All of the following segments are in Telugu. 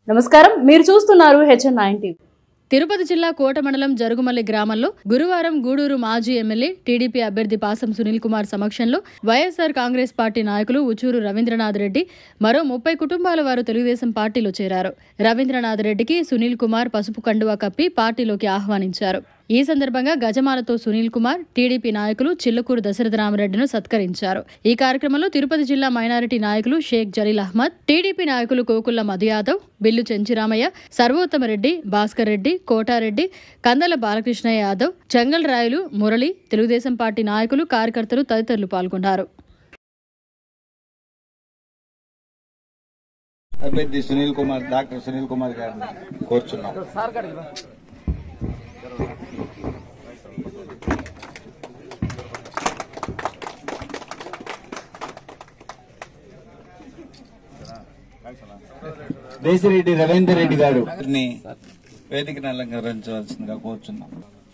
నమస్కారం మీరు చూస్తున్నారు హెచ్ఎన్ నైన్ టీవీ తిరుపతి జిల్లా కోట మండలం జరుగుమల్లి గ్రామంలో గురువారం గూడూరు మాజీ ఎమ్మెల్యే టీడీపీ అభ్యర్థి పాసం సునీల్ కుమార్ సమక్షంలో వైఎస్ఆర్ కాంగ్రెస్ పార్టీ నాయకులు ఉచూరు రవీంద్రనాథ్ రెడ్డి మరో ముప్పై కుటుంబాల వారు తెలుగుదేశం పార్టీలో చేరారు రవీంద్రనాథ్ రెడ్డికి సునీల్ కుమార్ పసుపు కండువా కప్పి పార్టీలోకి ఆహ్వానించారు ఈ సందర్భంగా గజమాలతో సునీల్ కుమార్ టీడీపీ నాయకులు చిల్లకూరు దశరథ రామరెడ్డిను సత్కరించారు ఈ కార్యక్రమంలో తిరుపతి జిల్లా మైనారిటీ నాయకులు షేక్ జలీల్ అహ్మద్ టీడీపీ నాయకులు కోకుల్ల మధు యాదవ్ బిల్లు చెంచిరామయ్య సర్వోత్తమరెడ్డి భాస్కర్ రెడ్డి కోటారెడ్డి కందల బాలకృష్ణ యాదవ్ చెంగల్ రాయలు మురళి తెలుగుదేశం పార్టీ నాయకులు కార్యకర్తలు తదితరులు పాల్గొన్నారు అభ్యర్థి సునీల్ కుమార్ డాక్టర్ సునీల్ కుమార్ గారిని కోరుచున్నాం దేశిరెడ్డి రవీందర్ రెడ్డి గారు వారిని వేదికను అలంకరించవలసిందిగా కోరుచున్నాం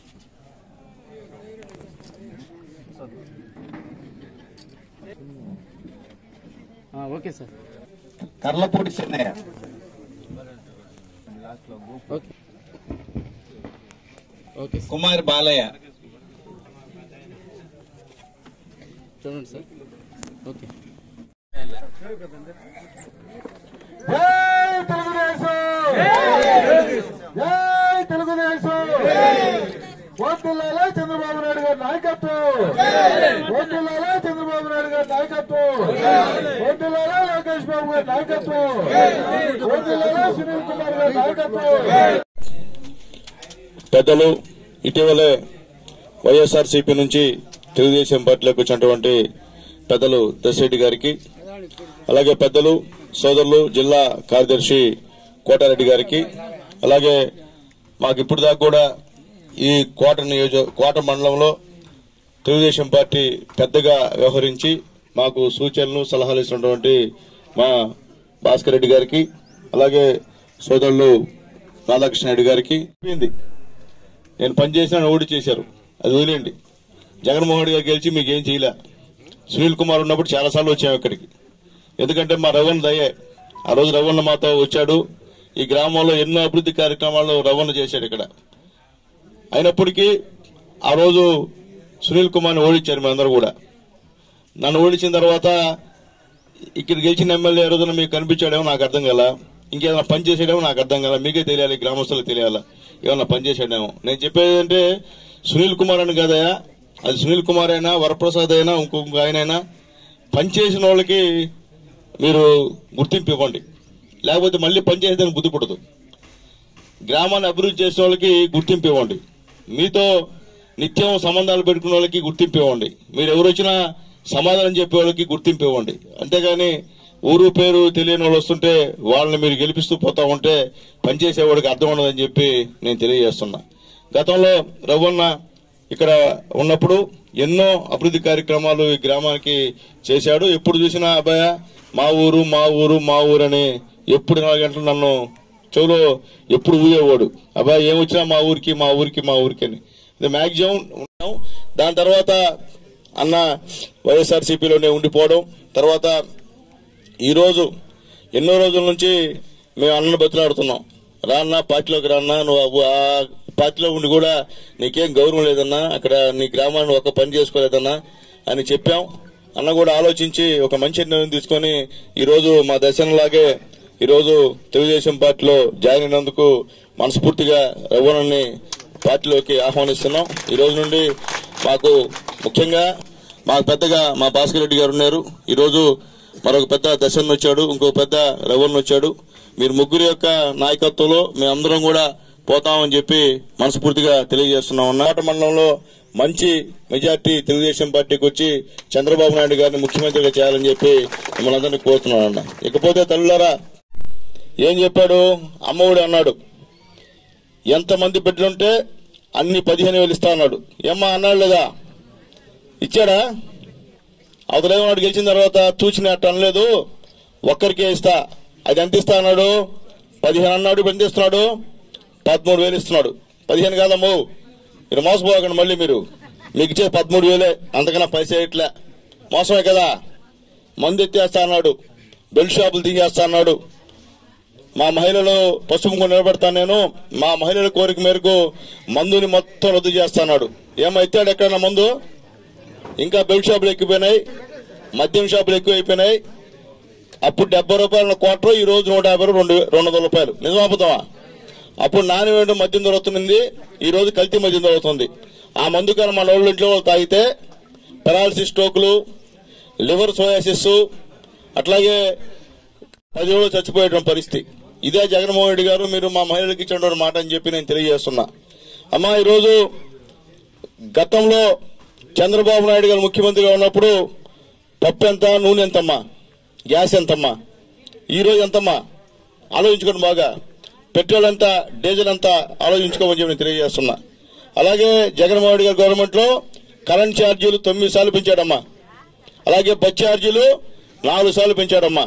okay sir Karlapudi Chennaiah okay okay sir Kumar Balaiah చూడండి సార్ ఓకే జై తెలుగుదేశం జై తెలుగుదేశం ఓటుల్లాలే చంద్రబాబు నాయుడు గారి నాయకత్వం ఓటుల్లాలే చంద్రబాబు నాయుడు గారి నాయకత్వం ఓటుల్లాలే లోకేష్ బాబు గారి నాయకత్వం ఓటుల్లాలే సునీల్ కుమార్ గారి నాయకత్వం పెద్దలు ఇటీవలే వైఎస్ఆర్సీపీ నుంచి తెలుగుదేశం పార్టీలోకి వచ్చినటువంటి పెద్దలు దశరెడ్డి గారికి అలాగే పెద్దలు సోదరులు జిల్లా కార్యదర్శి కోటారెడ్డి గారికి అలాగే మాకు ఇప్పుడు దాకా కూడా ఈ కోట నియోజ కోట మండలంలో తెలుగుదేశం పార్టీ పెద్దగా వ్యవహరించి మాకు సూచనలు సలహాలు ఇస్తున్నటువంటి మా భాస్కర్ రెడ్డి గారికి అలాగే సోదరులు రాధాకృష్ణ రెడ్డి గారికి చెప్పింది నేను పనిచేసిన ఓడి చేశారు అది వదిలేండి జగన్మోహన్ రెడ్డి గారు గెలిచి మీకు ఏం చేయలే సునీల్ కుమార్ ఉన్నప్పుడు చాలాసార్లు వచ్చాము ఇక్కడికి ఎందుకంటే మా రవణ దయే ఆ రోజు రవణ మాతో వచ్చాడు ఈ గ్రామంలో ఎన్నో అభివృద్ధి కార్యక్రమాలు రవణ చేశాడు ఇక్కడ అయినప్పటికీ ఆ రోజు సునీల్ కుమార్ని ఓడించారు మేమందరూ కూడా నన్ను ఓడించిన తర్వాత ఇక్కడ గెలిచిన ఎమ్మెల్యే ఏ రోజున మీకు కనిపించాడేమో నాకు అర్థం కాల ఇంకేదైనా పని చేసాడేమో నాకు అర్థం కాల మీకే తెలియాలి గ్రామస్తులకు తెలియాలా ఏమన్నా పని చేసాడేమో నేను చెప్పేది ఏంటంటే సునీల్ కుమార్ అని కదయా అది సునీల్ కుమార్ అయినా వరప్రసాద్ అయినా ఇంకొక ఆయనైనా పని చేసిన వాళ్ళకి మీరు గుర్తింపు ఇవ్వండి లేకపోతే మళ్ళీ పని చేసేదానికి బుద్ధి పుట్టదు గ్రామాన్ని అభివృద్ధి చేసిన వాళ్ళకి గుర్తింపు ఇవ్వండి మీతో నిత్యం సంబంధాలు పెట్టుకున్న వాళ్ళకి గుర్తింపు ఇవ్వండి మీరు ఎవరు వచ్చినా సమాధానం చెప్పే వాళ్ళకి గుర్తింపు ఇవ్వండి అంతేగాని ఊరు పేరు తెలియని వాళ్ళు వస్తుంటే వాళ్ళని మీరు గెలిపిస్తూ పోతా ఉంటే పనిచేసేవాడికి అర్థం ఉండదని చెప్పి నేను తెలియజేస్తున్నా గతంలో రఘువన్న ఇక్కడ ఉన్నప్పుడు ఎన్నో అభివృద్ధి కార్యక్రమాలు ఈ గ్రామానికి చేశాడు ఎప్పుడు చూసినా అబ్బాయ మా ఊరు మా ఊరు మా ఊరు అని ఎప్పుడు నాలుగు గంటలు నన్ను చెవులో ఎప్పుడు ఊయేవాడు అబ్బాయి ఏమొచ్చినా మా ఊరికి మా ఊరికి మా ఊరికి అని ఇది మ్యాక్సిమం ఉన్నాం దాని తర్వాత అన్న వైఎస్ఆర్సీపీలోనే ఉండిపోవడం తర్వాత ఈరోజు ఎన్నో రోజుల నుంచి మేము అన్నను బతిలాడుతున్నాం రాన్నా పార్టీలోకి రాన్నా నువ్వు ఆ పార్టీలో ఉండి కూడా నీకేం గౌరవం లేదన్నా అక్కడ నీ గ్రామాన్ని ఒక పని చేసుకోలేదన్నా అని చెప్పాం అన్న కూడా ఆలోచించి ఒక మంచి నిర్ణయం తీసుకొని ఈరోజు మా దర్శనంలాగే ఈరోజు తెలుగుదేశం పార్టీలో జాయిన్ అయినందుకు మనస్ఫూర్తిగా రఘువణని పార్టీలోకి ఆహ్వానిస్తున్నాం ఈ రోజు నుండి మాకు ముఖ్యంగా మాకు పెద్దగా మా భాస్కర్ రెడ్డి గారు ఉన్నారు ఈరోజు మరొక పెద్ద దశన్ వచ్చాడు ఇంకో పెద్ద రవణ్ వచ్చాడు మీరు ముగ్గురు యొక్క నాయకత్వంలో మేమందరం కూడా పోతామని చెప్పి మనస్ఫూర్తిగా తెలియజేస్తున్నాం అన్నమాట మండలంలో మంచి మెజార్టీ తెలుగుదేశం పార్టీకి వచ్చి చంద్రబాబు నాయుడు గారిని ముఖ్యమంత్రిగా చేయాలని చెప్పి మిమ్మల్ని అందరినీ కోరుతున్నాను అన్న ఇకపోతే తల్లులారా ఏం చెప్పాడు అమ్మఒడి అన్నాడు ఎంతమంది బిడ్డలుంటే అన్ని పదిహేను వేలు ఇస్తా అన్నాడు ఏమ్మా అన్నాడు లేదా ఇచ్చాడా అవతలేమన్నాడు గెలిచిన తర్వాత తూచిన అట్ట అనలేదు ఒక్కరికే ఇస్తా అది ఎంత ఇస్తా అన్నాడు పదిహేను అన్నాడు ఇప్పుడు ఎంత ఇస్తున్నాడు పదమూడు వేలు ఇస్తున్నాడు పదిహేను కాదమ్మో మీరు మోసపోకండి మళ్ళీ మీరు మీకు ఇచ్చే పదమూడు వేలే అంతకన్నా పైసే ఇట్లే మోసమే కదా మందు ఎత్తేస్తా అన్నాడు బెల్ట్ షాపులు తీసేస్తా అన్నాడు మా మహిళలు పసుపు కొని నిలబెడతాను నేను మా మహిళల కోరిక మేరకు మందుని మొత్తం రద్దు చేస్తాడు ఏమైతే ఎక్కడన్నా మందు ఇంకా బెల్ట్ షాపులు ఎక్కువైపోయినాయి మద్యం షాపులు ఎక్కువైపోయినాయి అప్పుడు డెబ్బై రూపాయల కోట ఈ రోజు నూట యాభై రెండు రెండు వందల రూపాయలు నిజమాపుతామా అప్పుడు నాణ్యమైన మద్యం దొరుకుతుంది ఈ రోజు కల్తీ మద్యం దొరుకుతుంది ఆ మందు కానీ మన వాళ్ళ ఇంట్లో వాళ్ళు తాగితే పెరాలసిస్ స్ట్రోకులు లివర్ సోయాసిస్ అట్లాగే పది రోజులు చచ్చిపోయేటువంటి పరిస్థితి ఇదే జగన్మోహన్ రెడ్డి గారు మీరు మా మహిళలకు ఇచ్చినటువంటి మాట అని చెప్పి నేను తెలియజేస్తున్నా అమ్మా ఈరోజు గతంలో చంద్రబాబు నాయుడు గారు ముఖ్యమంత్రిగా ఉన్నప్పుడు పప్పు ఎంత నూనె ఎంతమ్మా గ్యాస్ ఎంతమ్మా ఈ రోజు ఎంతమ్మా ఆలోచించుకోండి బాగా పెట్రోల్ ఎంత డీజిల్ ఎంత ఆలోచించుకోమని చెప్పి నేను తెలియజేస్తున్నా అలాగే జగన్మోహన్ రెడ్డి గారి గవర్నమెంట్ లో కరెంట్ ఛార్జీలు తొమ్మిది సార్లు పెంచాడమ్మా అలాగే బస్ ఛార్జీలు నాలుగు సార్లు పెంచాడమ్మా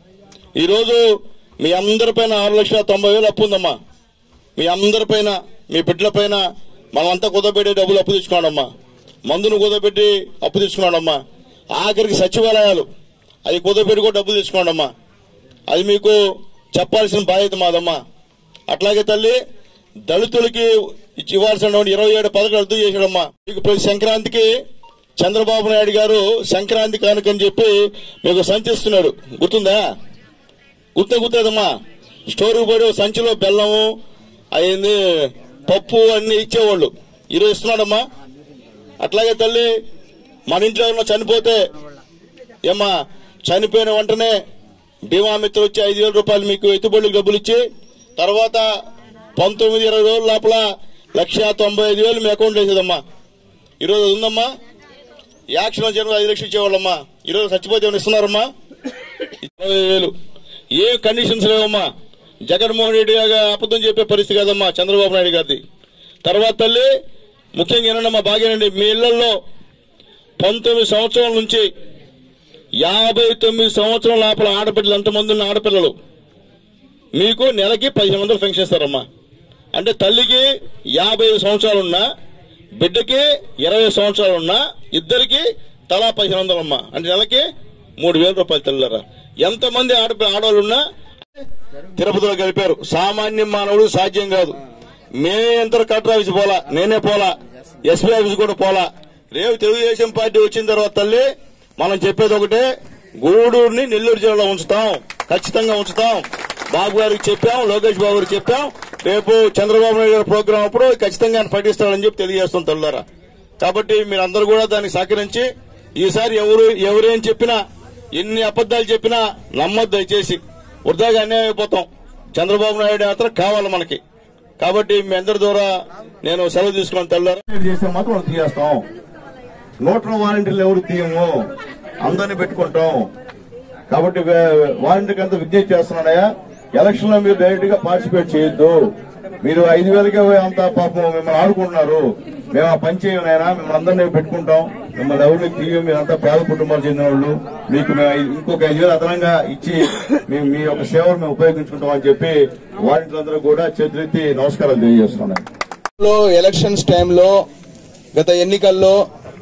ఈ రోజు మీ అందరిపైన ఆరు లక్షల తొంభై వేలు అప్పు ఉందమ్మా మీ అందరిపైన మీ బిడ్డలపైన మనమంతా కుదపెట్టి డబ్బులు అప్పు తీసుకున్నాడమ్మా మందును కుదపెట్టి అప్పు తీసుకున్నాడమ్మా ఆఖరికి సచివాలయాలు అది కుదపెట్టి కూడా డబ్బులు తీసుకున్నాడమ్మా అది మీకు చెప్పాల్సిన బాధ్యత మాదమ్మా అట్లాగే తల్లి దళితులకి ఇచ్చి ఇవ్వాల్సిన ఇరవై ఏడు పథకాలు రద్దు చేశాడమ్మా మీకు ప్రతి సంక్రాంతికి చంద్రబాబు నాయుడు గారు సంక్రాంతి కానుకని చెప్పి మీకు సంచిస్తున్నాడు గుర్తుందా గుర్తు గుర్తుందమ్మా స్టోర్ పడి ఓ సంచిలో బెల్లము అయింది పప్పు అన్ని ఇచ్చేవాళ్ళు ఈరోజు ఇస్తున్నాడమ్మా అట్లాగే తల్లి మన ఇంట్లో ఎవరన్నా చనిపోతే ఏమ్మా చనిపోయిన వెంటనే బీమా మిత్ర వచ్చి ఐదు వేల రూపాయలు మీకు ఎత్తుబడులకు డబ్బులు ఇచ్చి తర్వాత పంతొమ్మిది ఇరవై రోజుల లోపల లక్ష తొంభై ఐదు వేలు మీ అకౌంట్ వేసేదమ్మా ఈరోజు అది ఉందమ్మా యాక్షన్ వచ్చిన ఐదు లక్షలు ఇచ్చేవాళ్ళమ్మా ఈరోజు చచ్చిపోతే ఏమైనా ఇస్తున్నారమ్మా ఇరవై వేలు ఏ కండిషన్స్ లేవమ్మా జగన్మోహన్ రెడ్డి గారు అబద్ధం చెప్పే పరిస్థితి కాదమ్మా చంద్రబాబు నాయుడు గారిది తర్వాత తల్లి ముఖ్యంగా ఏనమ్మా బాగేనండి మీ ఇళ్లలో పంతొమ్మిది సంవత్సరాల నుంచి యాభై తొమ్మిది సంవత్సరాల లోపల ఆడపిల్లలు ఎంతమంది ఉన్న ఆడపిల్లలు మీకు నెలకి పదిహేను వందలు పెన్షన్ ఇస్తారమ్మా అంటే తల్లికి యాభై ఐదు సంవత్సరాలు ఉన్నా బిడ్డకి ఇరవై సంవత్సరాలు ఉన్నా ఇద్దరికి తలా పదిహేను వందలు అమ్మా అంటే నెలకి మూడు వేల రూపాయలు తెల్లరా ఎంతమంది ఆడ ఆడవాళ్ళు ఉన్నా తిరుపతిలో గడిపారు సామాన్య మానవుడు సాధ్యం కాదు మేమే ఎంత కలెక్టర్ ఆఫీస్ పోలా నేనే పోలా ఎస్పీ ఆఫీస్ కూడా పోలా రేపు తెలుగుదేశం పార్టీ వచ్చిన తర్వాత తల్లి మనం చెప్పేది ఒకటే గూడూరుని నెల్లూరు జిల్లాలో ఉంచుతాం ఖచ్చితంగా ఉంచుతాం బాబు గారికి చెప్పాం లోకేష్ బాబు గారికి చెప్పాం రేపు చంద్రబాబు నాయుడు గారి ప్రోగ్రాం అప్పుడు ఖచ్చితంగా ఆయన ప్రకటిస్తాడని చెప్పి తెలియజేస్తాం తల్లారా కాబట్టి మీరందరూ కూడా దానికి సహకరించి ఈసారి ఎవరు ఎవరేం చెప్పినా ఎన్ని అబద్దాలు చెప్పినా నమ్మొద్దు దయచేసి వృధాగా అన్యాయం అయిపోతాం చంద్రబాబు నాయుడు మాత్రం కావాలి మనకి కాబట్టి మీ అందరి ద్వారా నేను సెలవు తీసుకొని తెల్లారా చేస్తే మాత్రం మనం తీయేస్తాం నూట్ల వాలంటీర్లు ఎవరు తీయము అందరినీ పెట్టుకుంటాం కాబట్టి వాలంటీర్కి అంతా విజ్ఞప్తి చేస్తున్నాడయా ఎలక్షన్ లో మీరు డైరెక్ట్ గా పార్టిసిపేట్ చేయొద్దు మీరు ఐదు వేలకే అంత పాపం మిమ్మల్ని ఆడుకుంటున్నారు మేము ఆ పని చేయమైనా మిమ్మల్ని అందరినీ పెట్టుకుంటాం మిమ్మల్ని ఎవరిని తీయం మీరంతా పేద కుటుంబాలు చెందిన వాళ్ళు మీకు మేము ఐదు- ఇంకొక ఐదు వేలు అదనంగా ఇచ్చి మేము మీ యొక్క సేవలు మేము ఉపయోగించుకుంటాం అని చెప్పి వాలంటీర్లందరూ కూడా చేతులెత్తి నమస్కారాలు తెలియజేస్తున్నాను లో ఎలక్షన్స్ టైంలో గత ఎన్నికల్లో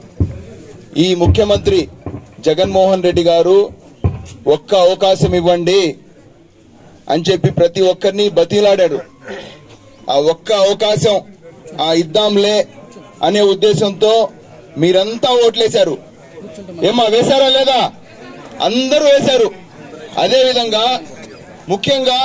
ఈ ముఖ్యమంత్రి జగన్మోహన్ రెడ్డి గారు ఒక్క అవకాశం ఇవ్వండి అని చెప్పి ప్రతి ఒక్కరిని బతిలాడాడు ఆ ఒక్క అవకాశం ఆ ఇద్దాంలే అనే ఉద్దేశంతో మీరంతా ఓట్లేశారు ఏమా వేశారా లేదా అందరూ వేశారు అదే విధంగా ముఖ్యంగా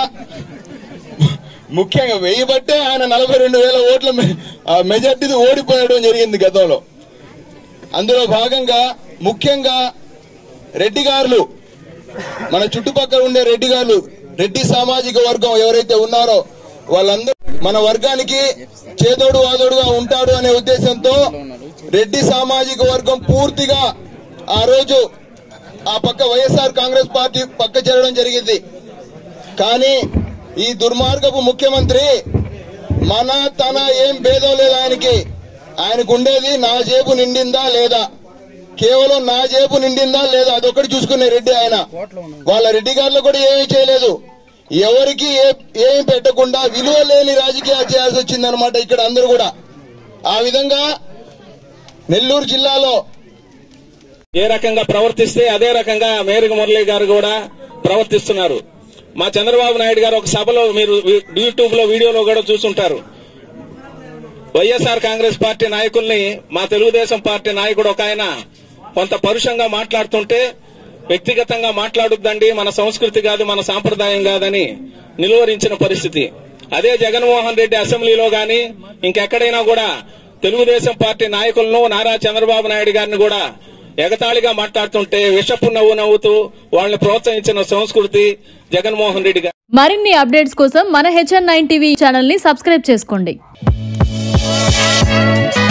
ముఖ్యంగా వేయబట్టే ఆయన నలభై రెండు వేల ఓట్ల మె- ఆ మెజార్టీది ఓడిపోయడం జరిగింది గతంలో అందులో భాగంగా ముఖ్యంగా రెడ్డి గారులు మన చుట్టుపక్కల ఉండే రెడ్డి గారులు రెడ్డి సామాజిక వర్గం ఎవరైతే ఉన్నారో వాళ్ళందరూ మన వర్గానికి చేదోడు వాదోడుగా ఉంటాడు అనే ఉద్దేశంతో రెడ్డి సామాజిక వర్గం పూర్తిగా ఆ రోజు ఆ పక్క వైఎస్ఆర్ కాంగ్రెస్ పార్టీ పక్క చేరడం జరిగింది కానీ ఈ దుర్మార్గపు ముఖ్యమంత్రి మన తన ఏం భేదం లేదు ఆయనకి ఆయనకు ఉండేది నా జేబు నిండిందా లేదా కేవలం నా జేబు నిండిందా లేదా అదొకటి చూసుకునే రెడ్డి ఆయన వాళ్ళ రెడ్డి గారిలో కూడా ఏమీ చేయలేదు ఎవరికి ఏ- ఏమీ పెట్టకుండా విలువ లేని రాజకీయాలు చేయాల్సి వచ్చిందనమాట ఇక్కడ అందరూ కూడా ఆ విధంగా నెల్లూరు జిల్లాలో ఏ రకంగా ప్రవర్తిస్తే అదే రకంగా మేరకు మురళి గారు కూడా ప్రవర్తిస్తున్నారు మా చంద్రబాబు నాయుడు గారు ఒక సభలో మీరు యూట్యూబ్ లో వీడియోలో కూడా చూసుంటారు వైఎస్ఆర్ కాంగ్రెస్ పార్టీ నాయకుల్ని మా తెలుగుదేశం పార్టీ నాయకుడు ఒక ఆయన కొంత పరుషంగా మాట్లాడుతుంటే వ్యక్తిగతంగా మాట్లాడుద్దండి మన సంస్కృతి కాదు మన సాంప్రదాయం కాదని నిలువరించిన పరిస్థితి అదే జగన్మోహన్ రెడ్డి అసెంబ్లీలో గాని ఇంకెక్కడైనా కూడా తెలుగుదేశం పార్టీ నాయకులను నారా చంద్రబాబు నాయుడు గారిని కూడా ఎగతాళిగా మాట్లాడుతుంటే విషపు నవ్వు నవ్వుతూ వాళ్ళని ప్రోత్సహించిన సంస్కృతి జగన్మోహన్ రెడ్డి గారు మరిన్ని అప్డేట్స్ కోసం మన హెచ్ఎన్ నైన్ టీవీ ఛానల్ ని సబ్స్క్రైబ్ చేసుకోండి